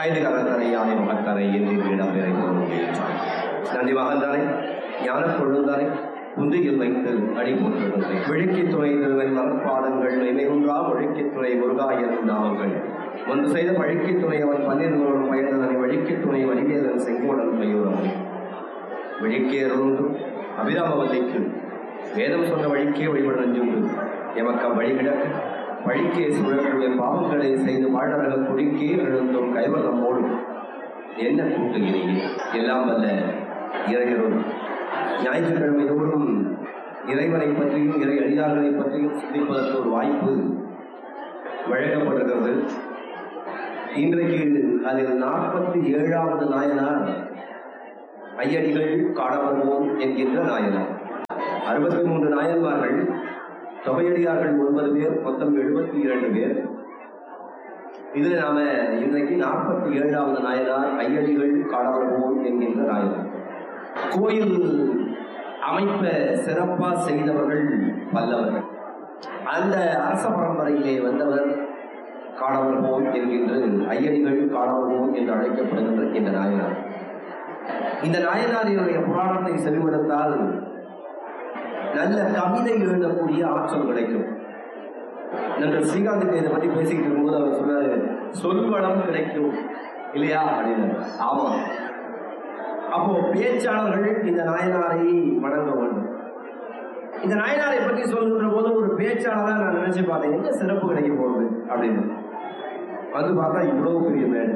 ஐந்து கரத்தரை யானை முகத்தரை என்று இடம்பெறை நன்றி மகந்தானே ஞான கொழுந்தானே குந்தியில் வைத்து அடி போட்டுகின்றேன் விழுக்கித் துறை திருவன் மலர்பாதங்கள் இமைகுன்றா ஒழுக்கித் துறை முருகா எனும் நாமங்கள் முன்பு செய்த பழுக்கித் துணை அவன் பன்னிருந்தோடும் பயந்ததனை வழிக்கித் துணை வடிவேதன் செங்கோடன் கையூரம் விழிக்கேறுண்டு அபிராமவல்லிக்கு வேதம் சொன்ன வழிக்கே வழிபட நஞ்சுண்டு எமக்கம் வழிகிடக்க வழிக்கே சுழற்குடைய பாவங்களை செய்து வாழ்நரக குடிக்கே எழுந்தும் கைவல்லமோடு என்ன கூட்டுகிறீர்கள் எல்லாம் வல்ல இறையரும் ஞாயிற்றுக்கிழமை தோறும் இறைவனை பற்றியும் இறை அடியார்களை பற்றியும் சிந்திப்பதற்கு ஒரு வாய்ப்பு வழங்கப்படுகிறது இன்றைக்கு அதில் நாற்பத்தி ஏழாவது நாயனார் ஐயடிகள் காணப்படுவோம் என்கின்ற நாயனார் அறுபத்தி மூன்று நாயன்மார்கள் தொகையடியார்கள் ஒன்பது பேர் மொத்தம் எழுபத்தி இரண்டு பேர் இதுல நாம இன்றைக்கு நாற்பத்தி ஏழாவது நாயனார் ஐயடிகள் காணப்படுவோம் என்கின்ற நாயனார் கோயில் அமைப்ப சிறப்பா செய்தவர்கள் பல்லவர்கள் அந்த அரச பரம்பரையிலே வந்தவர் காணப்படுவோம் என்கின்ற ஐயடிகள் காணப்படுவோம் என்று அழைக்கப்படுகின்ற இந்த நாயனார் இந்த நாயனாரினுடைய புராணத்தை செவிமடுத்தால் நல்ல கவிதை எழுதக்கூடிய ஆற்றல் கிடைக்கும் நண்பர் ஸ்ரீகாந்த் இதை பத்தி பேசிக்கிட்டு இருக்கும்போது அவர் சொன்னாரு சொல்வளம் கிடைக்கும் இல்லையா அப்படின்னு ஆமா அப்போ பேச்சாளர்கள் இந்த நாயனாரை வணங்க வேண்டும் இந்த நாயனாரை பற்றி சொல்லுகிற போது ஒரு பேச்சாளராக நான் நினைச்சு பார்த்தேன் எங்க சிறப்பு கிடைக்க போகுது அப்படின்னு வந்து பார்த்தா இவ்வளவு பெரிய மேடை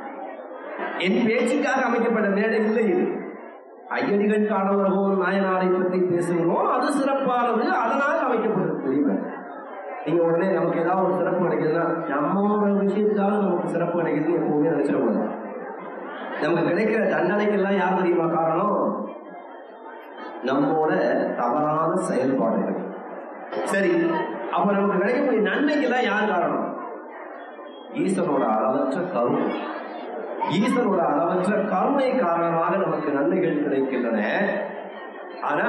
என் பேச்சுக்காக அமைக்கப்பட்ட மேடை இல்லை இது ஐயடிகள் காணவர்கள் நாயனாரை பற்றி பேசுகிறோம் அது சிறப்பானது அதனால் அமைக்கப்பட்டது தெரியுமா நீங்க உடனே நமக்கு ஏதாவது ஒரு சிறப்பு கிடைக்குதுன்னா நம்மளோட விஷயத்துக்காக நமக்கு சிறப்பு கிடைக்குதுன்னு எப்பவுமே நினைச்சிடக்கூடாது நமக்கு கிடைக்கிற தண்டனைக்கெல்லாம் யார் தெரியுமா காரணம் நம்மோட தவறான செயல்பாடுகள் சரி அப்ப நமக்கு கிடைக்கக்கூடிய நன்மைக்கெல்லாம் யார் காரணம் ஈஸ்வரோட அளவற்ற கருணை ஈஸ்வரோட அளவற்ற கருணை காரணமாக நமக்கு நன்மைகள் கிடைக்கின்றன ஆனா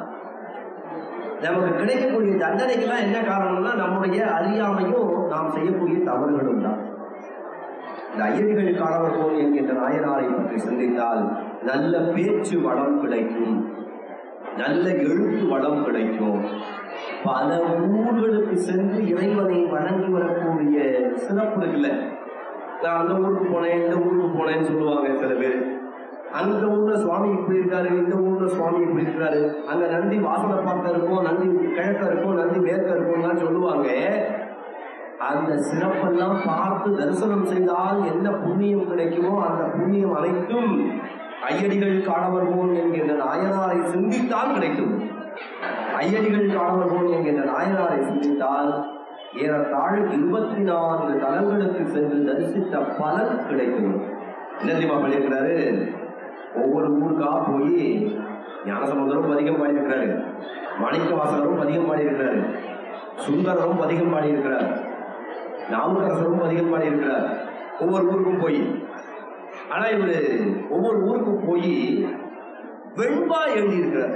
நமக்கு கிடைக்கக்கூடிய தண்டனைக்கெல்லாம் என்ன காரணம்னா நம்முடைய அறியாமையும் நாம் செய்யக்கூடிய தவறுகளும் தான் இந்த ஐயடிகள் காணவர்கள் என்கின்ற நாயனாரை பற்றி சிந்தித்தால் நல்ல பேச்சு வளம் கிடைக்கும் நல்ல எழுத்து வளம் கிடைக்கும் பல ஊர்களுக்கு சென்று இறைவனை வணங்கி வரக்கூடிய சிறப்பு இருக்குல்ல நான் அந்த ஊருக்கு போனேன் இந்த ஊருக்கு போனேன்னு சொல்லுவாங்க சில பேர் அந்த ஊர்ல சுவாமி இப்படி இருக்காரு இந்த ஊர்ல சுவாமி இப்படி இருக்காரு அங்க நந்தி வாசனை பார்க்க இருக்கும் நந்தி கிழக்க இருக்கும் நந்தி மேற்க இருக்கும்லாம் சொல்லுவாங்க அந்த சிறப்பெல்லாம் பார்த்து தரிசனம் செய்தால் என்ன புண்ணியம் கிடைக்குமோ அந்த புண்ணியம் அனைத்தும் ஐயடிகள் காணவர்கோன் என்கின்ற நாயனாரை சிந்தித்தால் கிடைக்கும் ஐயடிகள் காணவர்கோன் என்கின்ற நாயனாரை சிந்தித்தால் ஏறத்தாழ இருபத்தி நான்கு தலங்களுக்கு சென்று தரிசித்த பலன் கிடைக்கும் என்ன தெரியுமா பண்ணியிருக்கிறாரு ஒவ்வொரு ஊருக்கா போய் ஞானசமுதரும் அதிகம் பாடியிருக்கிறாரு மாணிக்க வாசகரும் அதிகம் பாடியிருக்கிறாரு சுந்தரரும் அதிகம் பாடியிருக்கிறார் நாமக்கரசரும் அதிகம் பாடியிருக்கிறார் ஒவ்வொரு ஊருக்கும் போய் ஆனா இவரு ஒவ்வொரு ஊருக்கும் போய் வெண்பா எழுதியிருக்கிறார்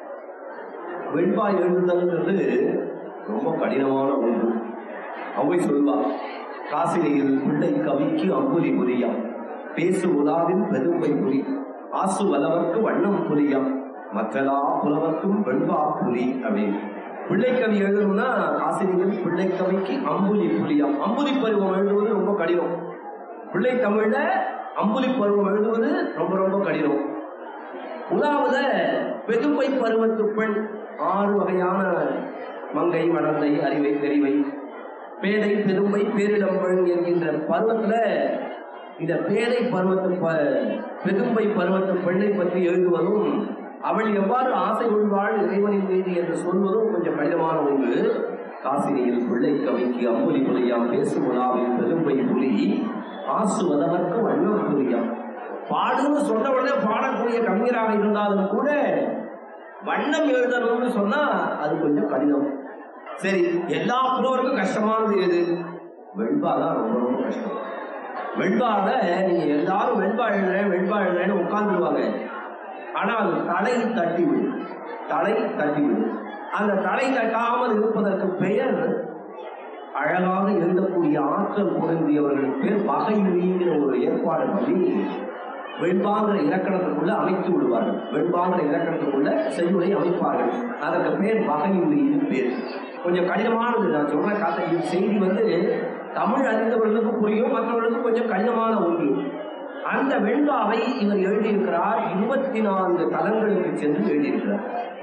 வெண்பா எழுதுதல்ன்றது ரொம்ப கடினமான ஒன்று அவங்க சொல்வா காசினியில் பிள்ளை கவிக்கு அம்புலி புரியாம் பேசு உலாவின் பெருமை புரி ஆசு வலவர்க்கு வண்ணம் புரியாம் மற்றலா புலவர்க்கும் வெண்பா புலி அப்படின்னு பிள்ளைக்கவி எழுதணும்னா ஆசிரியர் பிள்ளைக்கவிக்கு அம்புலி புலியாம் அம்புலி பருவம் எழுதுவது ரொம்ப கடினம் பிள்ளை தமிழ்ல அம்புலி பருவம் எழுதுவது ரொம்ப ரொம்ப கடினம் உலாவுல பெதுமை பருவத்து பெண் ஆறு வகையான மங்கை மடந்தை அறிவை தெரிவை பேதை பெருமை பேரிடம்பெண் என்கின்ற பருவத்துல இந்த பேதை பருவத்து ப- பெரும்பை பருவத்து பெண்ணை பற்றி எழுதுவதும் அவள் எவ்வாறு ஆசை கொள்வாள் இறைவனின் மீது என்று சொல்வதும் கொஞ்சம் கடினமான ஒன்று காசினியில் பிள்ளை கவிக்கு அம்புலி புலியாம் பேசும் உலாவில் பெரும்பை புலி ஆசுவதவர்க்கு வண்ணம் புரியாம் பாடுன்னு சொன்ன உடனே பாடக்கூடிய கவிஞராக இருந்தாலும் கூட வண்ணம் எழுதணும்னு சொன்னா அது கொஞ்சம் கடினம் சரி எல்லா புலவருக்கும் கஷ்டமானது எது வெண்பா தான் ரொம்ப ரொம்ப கஷ்டம் வெண்பால நீங்க எல்லாரும் வெண்பா எழுதுறேன் வெண்பா எழுதுறேன்னு உட்கார்ந்துருவாங்க ஆனால் தலை தட்டி விடும் தலை தட்டி விடும் அந்த தலை தட்டாமல் இருப்பதற்கு பெயர் அழகாக எழுதக்கூடிய ஆற்றல் பொருந்தியவர்களுக்கு பேர் வகையுறிங்கிற ஒரு ஏற்பாடு பண்ணி வெண்பாங்கிற இலக்கணத்துக்குள்ள அமைத்து விடுவார்கள் வெண்பாங்கிற இலக்கணத்துக்குள்ள செய்யுளை அமைப்பார்கள் அதற்கு பேர் வகையுறின்னு பேர் கொஞ்சம் கடினமானது நான் சொல்ற கதை இந்த செய்தி வந்து தமிழ் அறிந்தவர்களுக்கு புரியும் மற்றவர்களுக்கு கொஞ்சம் கடினமான ஒன்று அந்த வெண்பாவை இவர் எழுதியிருக்கிறார் இருபத்தி நான்கு தலங்களுக்கு சென்று எழுதியிருக்கிறார்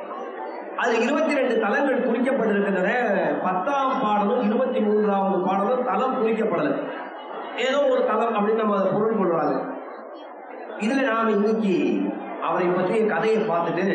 அது இருபத்தி ரெண்டு தலங்கள் குறிக்கப்பட்டிருக்கின்றன பத்தாம் பாடலும் இருபத்தி மூன்றாவது பாடலும் தலம் குறிக்கப்படலை ஏதோ ஒரு தலம் அப்படின்னு நம்ம அதை பொருள் கொள்றாங்க இதுல நாம் இன்னைக்கு அவரை பற்றிய கதையை பார்த்துட்டு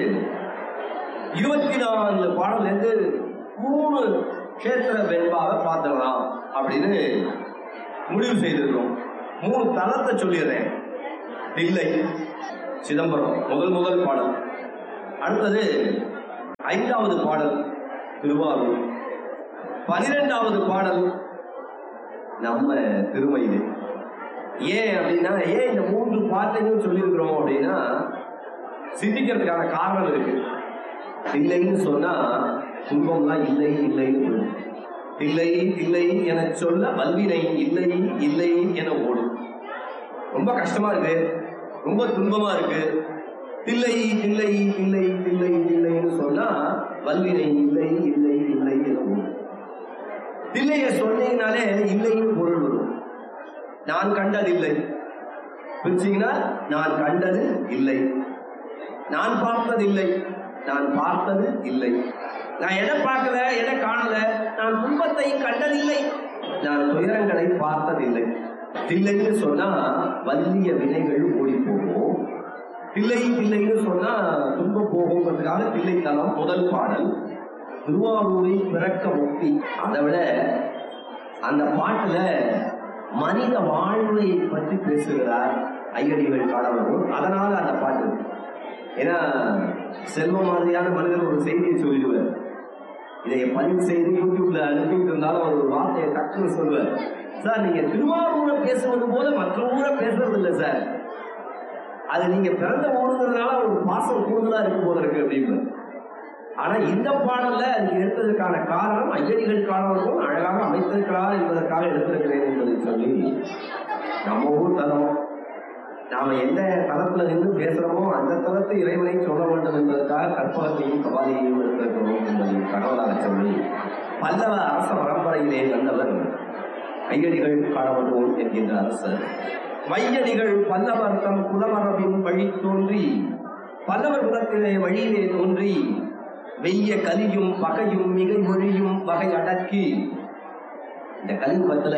இருபத்தி நாலு பாடல் இருந்து மூணு கஷேத்திர வெண்பாவை பார்த்துடலாம் அப்படின்னு முடிவு செய்திருக்கிறோம் மூணு தலத்தை சொல்லிடுறேன் தில்லை சிதம்பரம் முதல் முதல் பாடல் அடுத்தது ஐந்தாவது பாடல் திருவாரூர் பனிரெண்டாவது பாடல் நம்ம திருமயிலை ஏன் அப்படின்னா ஏன் இந்த மூன்று பாட்டையும் சொல்லியிருக்கிறோம் அப்படின்னா சிந்திக்கிறதுக்கான காரணம் இருக்கு இல்லைன்னு சொன்னா துன்பம்லாம் இல்லை இல்லைன்னு போயிடும். இல்லை இல்லை என சொல்ல வல்வினை இல்லை இல்லை என ஓடும் ரொம்ப கஷ்டமா இருக்கு ரொம்ப துன்பமா இருக்கு தில்லை தில்லை தில்லை தில்லை தில்லைன்னு சொன்னா வல்வினை இல்லை இல்லை இல்லை என ஓடும் தில்லைய சொன்னீங்கனாலே இல்லைன்னு பொருள் வரும் நான் கண்டதில்லை புரிச்சிங்கன்னா நான் கண்டது இல்லை நான் பார்த்ததில்லை நான் பார்த்தது இல்லை நான் எதை பார்க்கல எதை காணல நான் துன்பத்தை கண்டதில்லை நான் துயரங்களை பார்த்ததில்லை தில்லைன்னு சொன்னா வல்லிய வினைகள் ஓடி போகும் தில்லை தில்லைன்னு சொன்னா துன்பம் போகுங்கிறதுக்காக தில்லை தலம் முதல் பாடல் திருவாரூரை பிறக்க ஒப்பி அதை விட அந்த பாட்டுல மனித வாழ்வை பற்றி பேசுகிறார் ஐயடிகள் பாடவர்கள் அதனால அந்த பாட்டு இருக்கு. ஏன்னா செல்வம் மாதிரியான மனிதர் ஒரு செய்தியை சொல்லிடுவார் இதை பதிவு செய்து யூடியூப்ல அனுப்பிட்டு இருந்தாலும் அவர் ஒரு வார்த்தையை டக்குன்னு சொல்லுவார் சார் நீங்க திருவாரூரை பேசுவது போல மற்ற ஊரை பேசுறது இல்லை சார் அது நீங்க பிறந்த ஊருங்கிறதுனால ஒரு பாசம் கூடுதலா இருக்கு போல இருக்கு அப்படின்னு ஆனா இந்த பாடல்ல அதுக்கு எடுத்ததற்கான காரணம் ஐயடிகள் காரணமும் அழகாக அமைத்திருக்கிறார் என்பதற்காக எடுத்திருக்கிறேன் என்பதை சொல்லி நம்ம ஊர் தலம் நாம எந்த தளத்துல நின்று பேசுறோமோ அந்த தளத்து இறைவனை சொல்ல வேண்டும் என்பதற்காக கற்பகத்தையும் கபாலியையும் எடுத்திருக்கிறோம் என்பதை தகவலாக சொல்லி பல்லவ அரச பரம்பரையிலே வந்தவர் ஐயடிகள் காணப்படுவோம் என்கின்ற அரசர் மையடிகள் பல்லவர் தம் குலமரபின் வழி தோன்றி பல்லவர் குலத்திலே வழியிலே தோன்றி வெய்ய கலியும் பகையும் மிகை மொழியும் வகை அடக்கி இந்த கலியுகத்துல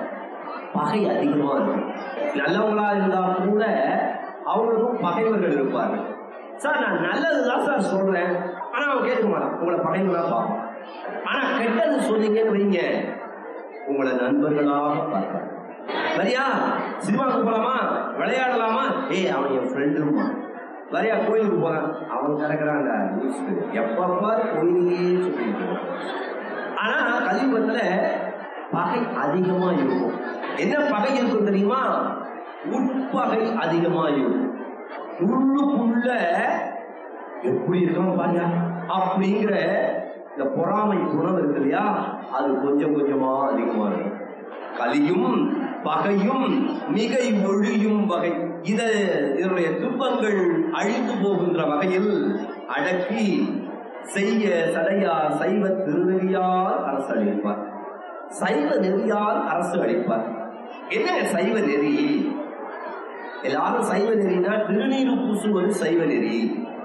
பகை அதிகமா இருக்கு நல்லவங்களா இருந்தா கூட அவங்களுக்கும் பகைவர்கள் இருப்பார்கள் சார் நான் நல்லதுதான் சார் சொல்றேன் ஆனா அவன் கேட்க மாட்டான் உங்களை பகைவர்களா பார்ப்பான் ஆனா கெட்டது சொன்னீங்கன்னு வைங்க உங்களை நண்பர்களாக பார்ப்பான் வரியா சினிமாவுக்கு போலாமா விளையாடலாமா ஏய் அவன் என் ஃப்ரெண்டுமா வரியா கோயிலுக்கு போறான் அவன் கிடக்குறாங்க எப்பப்பா கோயிலே சொல்லிட்டு இருக்கான். ஆனா கலியுகத்துல பகை அதிகமா இருக்கும் என்ன பகை இருக்கும் தெரியுமா உட்பகை அதிகமா இருக்கும் உள்ளுக்குள்ள எப்படி இருக்கணும் பாருங்க அப்படிங்கிற இந்த பொறாமை குணம் இருக்கு இல்லையா அது கொஞ்சம் கொஞ்சமா அதிகமா இருக்கும் கலியும் பகையும் மிகை ஒழியும் வகை இத இதனுடைய துன்பங்கள் அழிந்து போகின்ற வகையில் அடக்கி செய்ய சடையார் சைவ திருநெறியால் அரசு அளிப்பார் சைவ நெறியால் அரசு அளிப்பார் என்ன சைவ நெறி எல்லாரும் சைவ நெறினா திருநீரு பூசுவது சைவ நெறி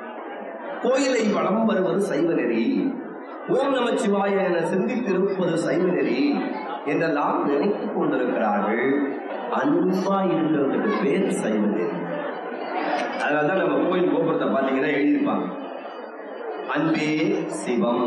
கோயிலை வளம் வருவது சைவ நெறி ஓம் நமச்சிவாய என சிந்தித்திருப்பது சைவ நெறி என்றெல்லாம் நினைத்துக் கொண்டிருக்கிறார்கள் அன்பா இருக்கிறதுக்கு பேர் சைவ நெறி அதனாலதான் நம்ம கோயில் கோபுரத்தை பார்த்தீங்கன்னா எழுதியிருப்பாங்க அன்பே சிவம்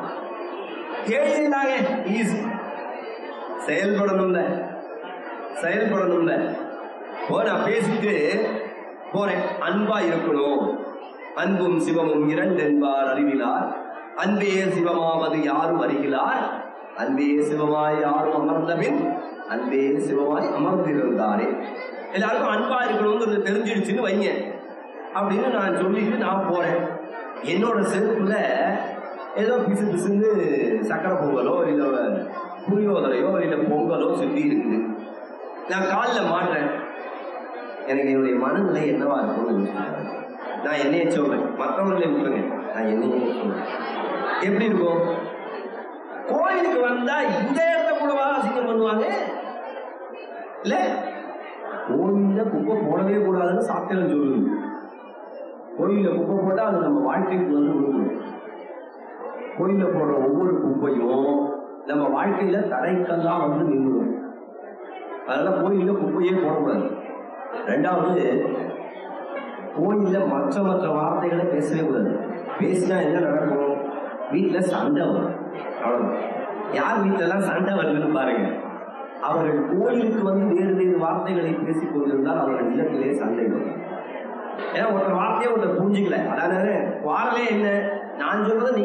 கேள்விதாங்க ஈஸி செயல்படணும்ல செயல்படணும்ல ஓ நான் பேசிட்டு போறேன் அன்பா இருக்கணும் அன்பும் சிவமும் இரண்டென்பார் அறிவிலார் அன்பே சிவமாவது யாரும் அறிகிறார் அன்பே சிவமாய் யாரும் அமர்ந்தபின் அன்பே சிவமாய் அமர்ந்திருந்தாரே எல்லாருக்கும் அன்பா இருக்கணுங்கிறது தெரிஞ்சிடுச்சுன்னு வைங்க அப்படின்னு நான் சொல்லிட்டு நான் போறேன் என்னோட செருப்புல ஏதோ பிசு பிசுன்னு சக்கரை பொங்கலோ இல்லை புளியோதரையோ இல்ல பொங்கலோ சுத்தி இருக்குது நான் காலில் மாட்டுறேன் எனக்கு என்னுடைய மனநிலை என்னவா இருக்கும்னு யோசிக்கிறேன். நான் என்னைய சொல்றேன் மற்றவர்களை விட்டுருங்க நான் என்னையே சொல்றேன் எப்படி இருக்கும் கோயிலுக்கு வந்தா இந்த இடத்த கூடவா அசிங்கம் பண்ணுவாங்க இல்ல கோயில்ல குப்பை போடவே கூடாதுன்னு சாப்பிட்டு சொல்லுது கோயில்ல குப்பை போட்டா அது நம்ம வாழ்க்கைக்கு வந்து விழுந்துடும் கோயில்ல போடுற ஒவ்வொரு குப்பையும் நம்ம வாழ்க்கையில தடைக்கெல்லாம் வந்து நின்றுடும் அதனால கோயில்ல குப்பையே போடக்கூடாது ரெண்டாவது கோயில்ல மற்ற மற்ற வார்த்தைகளை பேசவே கூடாது பேசினா என்ன நடக்கும் வீட்டுல சண்டை வரும் அவ்வளவுதான் யார் வீட்டுல எல்லாம் சண்டை வருதுன்னு பாருங்க அவர்கள் கோயிலுக்கு வந்து வேறு வேறு வார்த்தைகளை பேசிக் கொண்டிருந்தால் அவர்கள் இல்லத்திலே சண்டை வரும் ஏன்னா ஒருத்தர் வார்த்தையை ஒருத்தர் புரிஞ்சுக்கல அதாவது வாரலே என்ன நான் சொல்றது நீ